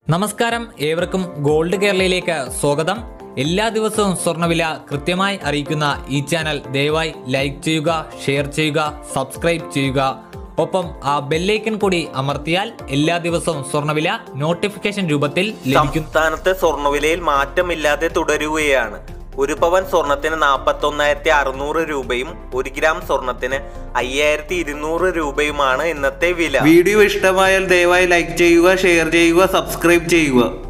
നമസ്കാരം ഏവർക്കും ഗോൾഡ് കേരളയിലേക്ക് സ്വാഗതം എല്ലാ ദിവസവും സ്വർണ്ണവില കൃത്യമായി അറിയിക്കുന്ന ഈ ചാനൽ ദയവായി ലൈക്ക് ചെയ്യുക ഷെയർ ചെയ്യുക സബ്സ്ക്രൈബ് ചെയ്യുക ഒപ്പം ആ ബെല്ലൈക്കൺ കൂടി അമർത്തിയാൽ എല്ലാ ദിവസവും സ്വർണ്ണവില നോട്ടിഫിക്കേഷൻ രൂപത്തിൽ ലഭിക്കും സംസ്ഥാനത്തെ സ്വർണ്ണവിലയിൽ മാറ്റമില്ലാതെ തുടരുകയാണ് ഒരു പവൻ സ്വർണത്തിന് നാൽപ്പത്തി ഒന്നായിരത്തി അറുന്നൂറ് രൂപയും ഒരു ഗ്രാം സ്വർണത്തിന് അയ്യായിരത്തി ഇരുന്നൂറ് രൂപയുമാണ് ഇന്നത്തെ വില വീഡിയോ ഇഷ്ടമായാൽ ദയവായി ലൈക്ക് ചെയ്യുക ഷെയർ ചെയ്യുക സബ്സ്ക്രൈബ് ചെയ്യുക